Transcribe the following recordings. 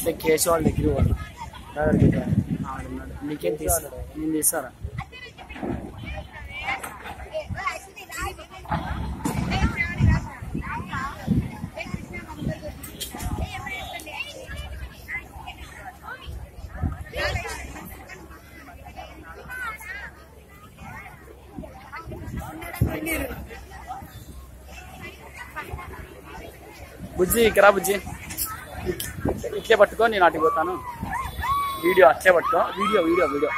ఇట్లా కేసు వాళ్ళ దగ్గర వాళ్ళు ఆడున్నాడు నీకేం తీస్తాడు నేను తీస్తారా బుజ్జి ఇక్కడ రా బుజ్జి ఇట్లే పట్టుకో నేను అటు పోతాను వీడియో అట్లే పట్టుకో వీడియో వీడియో వీడియో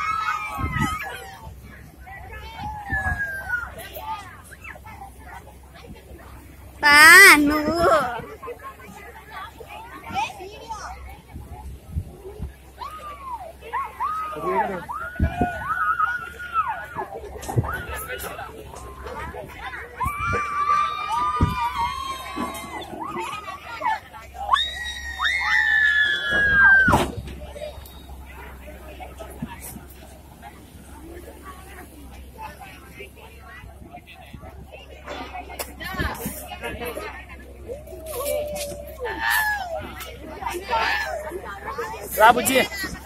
పా నువ్వు రా బుజ్జి